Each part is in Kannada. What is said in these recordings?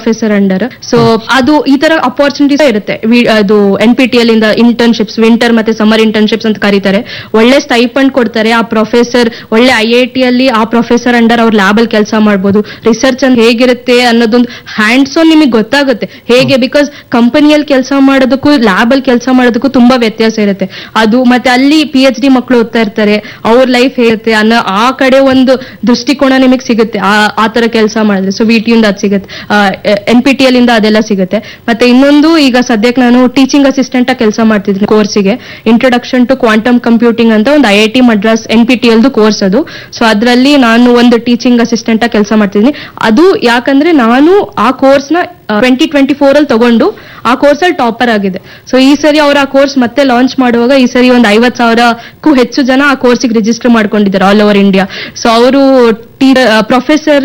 ಪ್ರೊಫೆಸರ್ ಅಂಡರ್ ಸೊ ಅದು ಈ ತರ ಅಪಾರ್ಚುನಿಟೀಸ್ ಇರುತ್ತೆ ವಿ- ಅದು ಎನ್ ಪಿ ಟಿ ಎಲ್ ಇಂದ ಇಂಟರ್ನ್ಶಿಪ್ಸ್ ವಿಂಟರ್ ಮತ್ತೆ ಸಮರ್ ಇಂಟರ್ನ್ಶಿಪ್ಸ್ ಅಂತ ಕರೀತಾರೆ ಒಳ್ಳೆ ಸ್ಟೈಪಂಡ್ ಕೊಡ್ತಾರೆ ಆ ಪ್ರೊಫೆಸರ್ ಒಳ್ಳೆ ಐ ಐ ಟಿ ಅಲ್ಲಿ ಆ ಪ್ರೊಫೆಸರ್ ಅಂಡರ್ ಅವ್ರ ಲ್ಯಾಬ್ ಅಲ್ಲಿ ಕೆಲಸ ಮಾಡ್ಬೋದು ರಿಸರ್ಚ್ ಅಂತ ಹೇಗಿರುತ್ತೆ ಅನ್ನೋದೊಂದು ಹ್ಯಾಂಡ್ಸ್ ಆನ್ ನಿಮಗೆ ಗೊತ್ತಾಗುತ್ತೆ ಹೇಗೆ ಬಿಕಾಸ್ ಕಂಪನಿಯಲ್ಲಿ ಕೆಲಸ ಮಾಡೋದಕ್ಕೂ ಲ್ಯಾಬ್ ಅಲ್ಲಿ ಕೆಲಸ ಮಾಡೋದಕ್ಕೂ ತುಂಬಾ ವ್ಯತ್ಯಾಸ ಇರುತ್ತೆ ಅದು ಮತ್ತೆ ಅಲ್ಲಿ ಪಿ ಎಚ್ ಡಿ ಮಕ್ಕಳು ಓದ್ತಾ ಇರ್ತಾರೆ ಅವ್ರ ಲೈಫ್ ಹೇಗಿರುತ್ತೆ ಅನ್ನೋ ಆ ಕಡೆ ಒಂದು ದೃಷ್ಟಿಕೋನ ನಿಮಗೆ ಸಿಗುತ್ತೆ ಆ ಆ ತರ ಕೆಲಸ ಮಾಡಿದ್ರೆ ಸೊ ವಿ ಟಿಯಿಂದ ಅದು ಸಿಗುತ್ತೆ ಎನ್ ಪಿ ಟಿ ಎಲ್ ಇಂದ ಅದೆಲ್ಲ ಸಿಗುತ್ತೆ ಮತ್ತೆ ಇನ್ನೊಂದು ಈಗ ಸದ್ಯಕ್ಕೆ ನಾನು ಟೀಚಿಂಗ್ ಅಸಿಸ್ಟೆಂಟ್ ಆಗಿ ಕೆಲಸ ಮಾಡ್ತಿದ್ದೀನಿ ಕೋರ್ಸಿಗೆ ಇಂಟ್ರೊಡಕ್ಷನ್ ಟು ಕ್ವಾಂಟಮ್ ಕಂಪ್ಯೂಟಿಂಗ್ ಅಂತ ಒಂದು I I T Madras N P T ಎಲ್ದು ಕೋರ್ಸ್ ಅದು ಸೊ ಅದರಲ್ಲಿ ನಾನು ಒಂದು ಟೀಚಿಂಗ್ ಅಸಿಸ್ಟೆಂಟ್ ಆಗಿ ಕೆಲಸ ಮಾಡ್ತಿದ್ದೀನಿ ಅದು ಯಾಕಂದ್ರೆ ನಾನು ಆ ಕೋರ್ಸ್ನ ಟ್ವೆಂಟಿ ಟ್ವೆಂಟಿ ಫೋರ್ ಅಲ್ಲಿ ತಗೊಂಡು ಆ ಕೋರ್ಸ್ ಅಲ್ಲಿ ಟಾಪರ್ ಆಗಿದೆ ಸೊ ಈ ಸರಿ ಅವ್ರು ಆ ಕೋರ್ಸ್ ಮತ್ತೆ ಲಾಂಚ್ ಮಾಡುವಾಗ ಈ ಸರಿ ಒಂದು ಐವತ್ ಸಾವಿರಕ್ಕೂ ಹೆಚ್ಚು ಜನ ಆ ಕೋರ್ಸಿಗೆ ರಿಜಿಸ್ಟರ್ ಮಾಡ್ಕೊಂಡಿದ್ದಾರೆ ಆಲ್ ಓವರ್ ಇಂಡಿಯಾ ಸೊ ಅವರು ಪ್ರೊಫೆಸರ್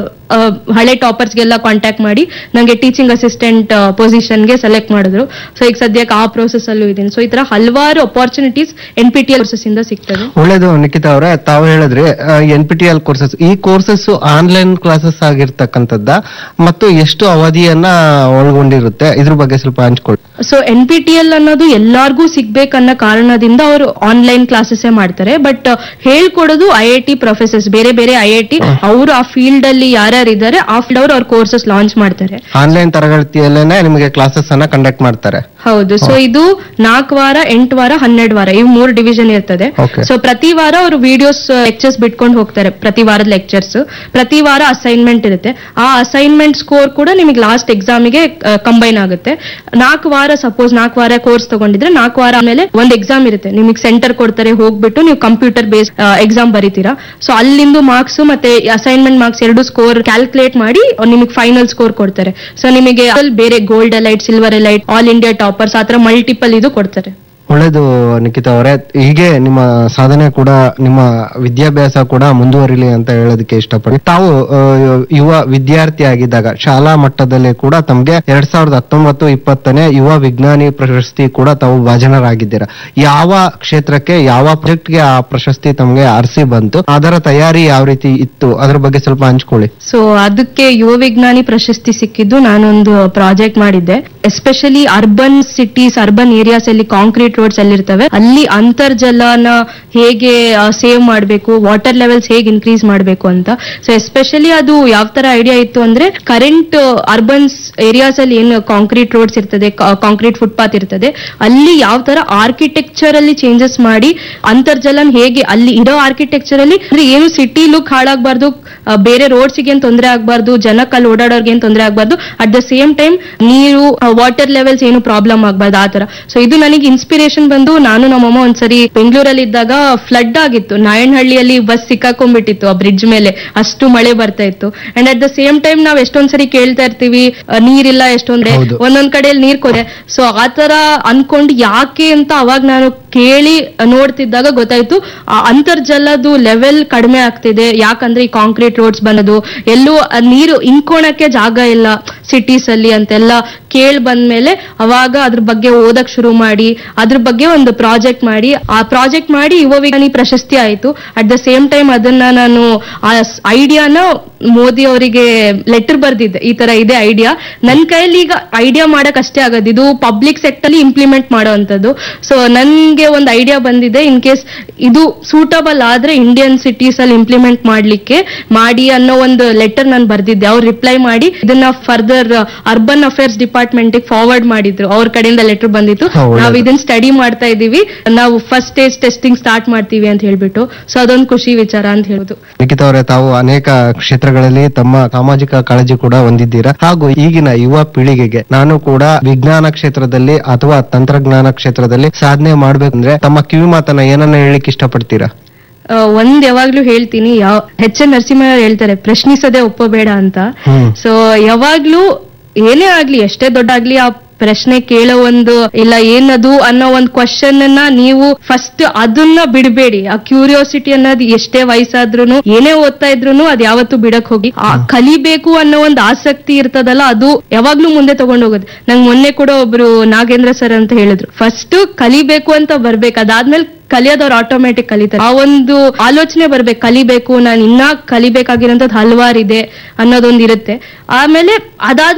ಹಳೆ ಟಾಪರ್ಸ್ಗೆಲ್ಲ ಕಾಂಟ್ಯಾಕ್ಟ್ ಮಾಡಿ ನಂಗೆ ಟೀಚಿಂಗ್ ಅಸಿಸ್ಟೆಂಟ್ ಪೊಸಿಷನ್ಗೆ ಸೆಲೆಕ್ಟ್ ಮಾಡಿದ್ರು ಸೊ ಈಗ ಸದ್ಯಕ್ಕೆ ಆ ಪ್ರೋಸೆಸ್ ಅಲ್ಲೂ ಇದ್ದೀನಿ ಸೊ ಈ ತರ ಹಲವಾರು opportunities N P T L ಇಂದ ಸಿಗ್ತದೆ ಒಳ್ಳೇದು ನಿಖಿತಾ ಅವರೇ ತಾವು ಹೇಳಿದ್ರಿ N P T L courses ಈ ಕೋರ್ಸಸ್ ಆನ್ಲೈನ್ ಕ್ಲಾಸಸ್ ಆಗಿರ್ತಕ್ಕಂಥದ್ದ ಮತ್ತು ಎಷ್ಟು ಅವಧಿಯನ್ನ ಒಳಗೊಂಡಿರುತ್ತೆ ಇದ್ರ ಬಗ್ಗೆ ಸ್ವಲ್ಪ ಹಂಚ್ಕೊಳ್ಳಿ so N P T L ಅನ್ನೋದು ಎಲ್ಲಾರ್ಗೂ ಸಿಗ್ಬೇಕನ್ನೋ ಕಾರಣದಿಂದ ಅವರು ಆನ್ಲೈನ್ ಕ್ಲಾಸಸ್ ಮಾಡ್ತಾರೆ ಬಟ್ ಹೇಳ್ಕೊಡೋದು ಐ ಐ ಟಿ ಪ್ರೊಫೆಸರ್ಸ್ ಬೇರೆ ಬೇರೆ ಐ ಐ ಟಿ ಅವರು ಆ ಫೀಲ್ಡ್ ಅಲ್ಲಿ ಯಾರ್ಯಾರು ಇದ್ದಾರೆ ಆ ಫೀಲ್ಡ್ ಅವರು ಅವ್ರ ಕೋರ್ಸಸ್ ಲಾಂಚ್ ಮಾಡ್ತಾರೆ ಆನ್ಲೈನ್ ತರಗತಿಯಲ್ಲೇನೆ ನಿಮಗೆ ಕ್ಲಾಸಸ್ ಅನ್ನ ಕಂಡಕ್ಟ್ ಮಾಡ್ತಾರೆ ಹೌದು ಸೊ ಇದು ನಾಲ್ಕು ವಾರ ಎಂಟು ವಾರ ಹನ್ನೆರಡು ವಾರ ಇವು ಮೂರು ಡಿವಿಷನ್ ಇರ್ತದೆ Okay. ಸೊ ಪ್ರತಿ ವಾರ ಅವರು ವಿಡಿಯೋಸ್ ಲೆಕ್ಚರ್ಸ್ ಬಿಟ್ಕೊಂಡು ಹೋಗ್ತಾರೆ ಪ್ರತಿ ವಾರದ ಲೆಕ್ಚರ್ಸ್ ಪ್ರತಿ ವಾರ ಅಸೈನ್ಮೆಂಟ್ ಇರುತ್ತೆ ಆ ಅಸೈನ್ಮೆಂಟ್ ಸ್ಕೋರ್ ಕೂಡ ನಿಮಗೆ ಲಾಸ್ಟ್ ಎಕ್ಸಾಮಿಗೆ ಕಂಬೈನ್ ಆಗುತ್ತೆ ನಾಲ್ಕು ವಾರ ಸಪೋಸ್ ನಾಲ್ಕು ವಾರ ಕೋರ್ಸ್ ತಗೊಂಡಿದ್ರೆ ನಾಲ್ಕು ವಾರ ಆಮೇಲೆ ಒಂದು ಎಕ್ಸಾಮ್ ಇರುತ್ತೆ ನಿಮಗೆ ಸೆಂಟರ್ ಕೊಡ್ತಾರೆ ಹೋಗ್ಬಿಟ್ಟು ನೀವು ಕಂಪ್ಯೂಟರ್ ಬೇಸ್ ಎಕ್ಸಾಮ್ ಬರೀತೀರಾ ಸೊ ಅಲ್ಲಿಂದು ಮಾರ್ಕ್ಸ್ ಮತ್ತೆ ಅಸೈನ್ಮೆಂಟ್ ಮಾರ್ಕ್ಸ್ ಎರಡು ಸ್ಕೋರ್ ಕ್ಯಾಲ್ಕುಲೇಟ್ ಮಾಡಿ ನಿಮಗೆ ಫೈನಲ್ ಸ್ಕೋರ್ ಕೊಡ್ತಾರೆ ಸೊ ನಿಮಗೆ ಅದ್ರಲ್ಲಿ ಬೇರೆ gold elite silver elite all India toppers ಆತರ ಮಲ್ಟಿಪಲ್ ಇದು ಕೊಡ್ತಾರೆ ಒಳ್ಳೇದು ನಿಖಿತಾ ಅವರೇ ಹೀಗೆ ನಿಮ್ಮ ಸಾಧನೆ ಕೂಡ ನಿಮ್ಮ ವಿದ್ಯಾಭ್ಯಾಸ ಕೂಡ ಮುಂದುವರಿಲಿ ಅಂತ ಹೇಳೋದಕ್ಕೆ ಇಷ್ಟಪಡ್ತೀನಿ ತಾವು ಆ, ಯುವ ವಿದ್ಯಾರ್ಥಿ ಆಗಿದ್ದಾಗ ಶಾಲಾ ಮಟ್ಟದಲ್ಲಿ ಕೂಡ ತಮಗೆ ಎರಡ್ ಸಾವಿರದ ಹತ್ತೊಂಬತ್ತು ಇಪ್ಪತ್ತನೇ ಯುವ ವಿಜ್ಞಾನಿ ಪ್ರಶಸ್ತಿ ಕೂಡ ತಾವು ಭಾಜನರಾಗಿದ್ದೀರಾ ಯಾವ ಕ್ಷೇತ್ರಕ್ಕೆ ಯಾವ ಪ್ರಾಜೆಕ್ಟ್ಗೆ ಆ ಪ್ರಶಸ್ತಿ ತಮಗೆ ಆರಿಸಿ ಬಂತು ಅದರ ತಯಾರಿ ಯಾವ ರೀತಿ ಇತ್ತು ಅದ್ರ ಬಗ್ಗೆ ಸ್ವಲ್ಪ ಹಂಚ್ಕೊಳ್ಳಿ ಸೊ ಅದಕ್ಕೆ ಯುವ ವಿಜ್ಞಾನಿ ಪ್ರಶಸ್ತಿ ಸಿಕ್ಕಿದ್ದು ನಾನೊಂದು ಪ್ರಾಜೆಕ್ಟ್ ಮಾಡಿದ್ದೆ especially urban cities urban areas ಅಲ್ಲಿ ಕಾಂಕ್ರೀಟ್ ರೋಡ್ಸ್ ಅಲ್ಲಿರ್ತವೆ ಅಲ್ಲಿ ಅಂತರ್ಜಲನ ಹೇಗೆ ಸೇವ್ ಮಾಡಬೇಕು ವಾಟರ್ ಲೆವೆಲ್ಸ್ ಹೇಗೆ ಇನ್ಕ್ರೀಸ್ ಮಾಡಬೇಕು ಅಂತ ಸೊ ಎಸ್ಪೆಷಲಿ ಅದು ಯಾವ ತರ ಐಡಿಯಾ ಇತ್ತು ಅಂದ್ರೆ ಕರೆಂಟ್ ಅರ್ಬನ್ಸ್ ಏರಿಯಾಸ್ ಅಲ್ಲಿ ಏನು ಕಾಂಕ್ರೀಟ್ ರೋಡ್ಸ್ ಇರ್ತದೆ ಕಾಂಕ್ರೀಟ್ ಫುಟ್ಪಾತ್ ಇರ್ತದೆ ಅಲ್ಲಿ ಯಾವ ತರ ಆರ್ಕಿಟೆಕ್ಚರ್ ಅಲ್ಲಿ ಚೇಂಜಸ್ ಮಾಡಿ ಅಂತರ್ಜಲನ್ ಹೇಗೆ ಅಲ್ಲಿ ಇರೋ ಆರ್ಕಿಟೆಕ್ಚರ್ ಅಲ್ಲಿ ಅಂದ್ರೆ ಏನು ಸಿಟಿ ಲುಕ್ ಹಾಳಾಗಬಾರ್ದು ಬೇರೆ ರೋಡ್ಸ್ ಏನ್ ತೊಂದರೆ ಆಗಬಾರ್ದು ಜನಕ್ಕೆ ಅಲ್ಲಿ ಓಡಾಡೋರ್ಗೆ ಏನ್ ತೊಂದರೆ ಆಗಬಾರ್ದು ಅಟ್ ದ ಸೇಮ್ ಟೈಮ್ ನೀರು ವಾಟರ್ ಲೆವೆಲ್ಸ್ ಏನು ಪ್ರಾಬ್ಲಮ್ ಆಗಬಾರ್ದು ಆ ತರ ಸೊ ಇದು ನನಗೆ ಇನ್ಸ್ಪಿರೇಷನ್ ಬಂದು ನಾನು ನಮ್ಮಮ್ಮ ಒಂದ್ಸರಿ ಬೆಂಗಳೂರಲ್ಲಿ ಇದ್ದಾಗ ಫ್ಲಡ್ ಆಗಿತ್ತು ನಾಯಣಹಳ್ಳಿಯಲ್ಲಿ ಬಸ್ ಸಿಕ್ಕಾಕೊಂಡ್ಬಿಟ್ಟಿತ್ತು ಆ ಬ್ರಿಡ್ಜ್ ಮೇಲೆ ಅಷ್ಟು ಮಳೆ ಬರ್ತಾ ಇತ್ತು and at the same time ನಾವ್ ಎಷ್ಟೊಂದ್ಸರಿ ಕೇಳ್ತಾ ಇರ್ತೀವಿ ಆ, ನೀರಿಲ್ಲ ಎಷ್ಟೊಂದ್ರೆ ಹೌದು. ಒಂದೊಂದ್ ಕಡೆಯಲ್ಲಿ ನೀರ್ ಕೊಡೆ ಸೊ ಆತರ ಅನ್ಕೊಂಡು ಯಾಕೆ ಅಂತ ಅವಾಗ ನಾನು ಕೇಳಿ ನೋಡ್ತಿದ್ದಾಗ ಗೊತ್ತಾಯ್ತು ಆ ಅಂತರ್ಜಲದ್ದು ಲೆವೆಲ್ ಕಡಿಮೆ ಆಗ್ತಿದೆ ಯಾಕಂದ್ರೆ ಈ ಕಾಂಕ್ರೀಟ್ ರೋಡ್ಸ್ ಬಂದದು ಎಲ್ಲೂ ಆ ನೀರು ಇಂಕೋಣಕ್ಕೆ ಜಾಗ ಇಲ್ಲ ಸಿಟೀಸ್ ಅಲ್ಲಿ ಅಂತೆಲ್ಲ ಕೇಳ್ ಬಂದ್ಮೇಲೆ ಅವಾಗ ಅದ್ರ ಬಗ್ಗೆ ಓದಕ್ ಶುರು ಮಾಡಿ ಅದ್ರ ಬಗ್ಗೆ ಒಂದು ಪ್ರಾಜೆಕ್ಟ್ ಮಾಡಿ ಆ ಪ್ರಾಜೆಕ್ಟ್ ಮಾಡಿ ಯುವ ವಿಜ್ಞಾನಿ ಪ್ರಶಸ್ತಿ ಆಯ್ತು ಅಟ್ ದ ಸೇಮ್ ಟೈಮ್ ಅದನ್ನ ನಾನು ಆ ಐಡಿಯಾನ ಮೋದಿ ಅವರಿಗೆ ಲೆಟರ್ ಬರ್ದಿದ್ದೆ ಈ ತರ ಇದೆ ಐಡಿಯಾ ನನ್ ಕೈಯಲ್ಲಿ ಈಗ ಐಡಿಯಾ ಮಾಡಕ್ ಅಷ್ಟೇ ಆಗೋದು ಇದು ಪಬ್ಲಿಕ್ ಸೆಕ್ಟರ್ ಅಲ್ಲಿ ಇಂಪ್ಲಿಮೆಂಟ್ ಮಾಡುವಂತದ್ದು ಸೊ ನನ್ಗೆ ಒಂದು ಐಡಿಯಾ ಬಂದಿದೆ ಇನ್ ಕೇಸ್ ಇದು ಸೂಟಬಲ್ ಆದ್ರೆ ಇಂಡಿಯನ್ ಸಿಟೀಸ್ ಅಲ್ಲಿ ಇಂಪ್ಲಿಮೆಂಟ್ ಮಾಡ್ಲಿಕ್ಕೆ ಮಾಡಿ ಅನ್ನೋ ಒಂದು ಲೆಟರ್ ನಾನು ಬರ್ದಿದ್ದೆ ಅವ್ರು ರಿಪ್ಲೈ ಮಾಡಿ ಇದನ್ನ further urban affairs department forward ಮಾಡಿದ್ರು ಅವ್ರ ಕಡೆಯಿಂದ ಲೆಟರ್ ಬಂದಿತ್ತು ಹಾ, ಒಳ್ಳೇದು. ನಾವ್ ಇದನ್ನ ಸ್ಟಡಿ ಮಾಡ್ತಾ ಇದೀವಿ ನಾವು ಫಸ್ಟ್ ಸ್ಟೇಜ್ ಟೆಸ್ಟಿಂಗ್ ಸ್ಟಾರ್ಟ್ ಮಾಡ್ತೀವಿ ಅಂತ ಹೇಳ್ಬಿಟ್ಟು ಸೊ ಅದೊಂದು ಖುಷಿ ವಿಚಾರ ಅಂತ ಹೇಳುದು ನಿಖಿತಾ ಅವರೇ ತಾವು ಅನೇಕ ಕ್ಷೇತ್ರಗಳಲ್ಲಿ ತಮ್ಮ ಸಾಮಾಜಿಕ ಕಾಳಜಿ ಕೂಡ ಹೊಂದಿದ್ದೀರಾ ಹಾಗೂ ಈಗಿನ ಯುವ ಪೀಳಿಗೆಗೆ ನಾನು ಕೂಡ ವಿಜ್ಞಾನ ಕ್ಷೇತ್ರದಲ್ಲಿ ಅಥವಾ ತಂತ್ರಜ್ಞಾನ ಕ್ಷೇತ್ರದಲ್ಲಿ ಸಾಧನೆ ಮಾಡ್ಬೇಕಂದ್ರೆ ತಮ್ಮ ಕಿವಿ ಮಾತನ್ನ ಏನನ್ನ ಹೇಳಲಿಕ್ಕೆ ಇಷ್ಟಪಡ್ತೀರಾ ಆ, ಒಂದ್ ಯಾವಾಗ್ಲೂ ಹೇಳ್ತೀನಿ ಯಾವ ಎಚ್ ಎನ್ ನರಸಿಂಹ ಹೇಳ್ತಾರೆ ಪ್ರಶ್ನಿಸದೆ ಒಪ್ಪಬೇಡ ಅಂತ ಹ್ಮ್. ಸೊ ಯಾವಾಗ್ಲೂ ಏನೇ ಆಗ್ಲಿ ಎಷ್ಟೇ ದೊಡ್ಡ ಆಗ್ಲಿ ಆ ಪ್ರಶ್ನೆ ಕೇಳೋ ಒಂದು ಇಲ್ಲ ಏನದು ಅನ್ನೋ ಒಂದು ಕ್ವಶನ್ ಅನ್ನ ನೀವು ಫಸ್ಟ್ ಅದನ್ನ ಬಿಡಬೇಡಿ ಆ ಕ್ಯೂರಿಯಾಸಿಟಿ ಅನ್ನೋದು ಎಷ್ಟೇ ವಯಸ್ಸಾದ್ರೂ ಏನೇ ಓದ್ತಾ ಇದ್ರು ಅದ್ ಯಾವತ್ತೂ ಬಿಡಕ್ ಹೋಗಿ ಆ ಕಲಿಬೇಕು ಅನ್ನೋ ಒಂದು ಆಸಕ್ತಿ ಇರ್ತದಲ್ಲ ಅದು ಯಾವಾಗ್ಲೂ ಮುಂದೆ ತಗೊಂಡ್ ಹೋಗುತ್ತೆ ನಂಗೆ ಮೊನ್ನೆ ಕೂಡ ಒಬ್ರು ನಾಗೇಂದ್ರ ಸರ್ ಅಂತ ಹೇಳಿದ್ರು ಫಸ್ಟ್ ಕಲಿಬೇಕು ಅಂತ ಬರ್ಬೇಕು ಅದಾದ್ಮೇಲೆ ಕಲಿಯೋದವ್ರು ಆಟೋಮೆಟಿಕ್ ಕಲಿತಾರೆ ಆ ಒಂದು ಆಲೋಚನೆ ಬರ್ಬೇಕು ಕಲಿಬೇಕು ನಾನು ಇನ್ನ ಕಲಿಬೇಕಾಗಿರೋಂಥದ್ದು ಹಲವಾರಿದೆ ಅನ್ನೋದೊಂದು ಇರುತ್ತೆ ಆಮೇಲೆ ಅದಾದ್ಮೇಲೆ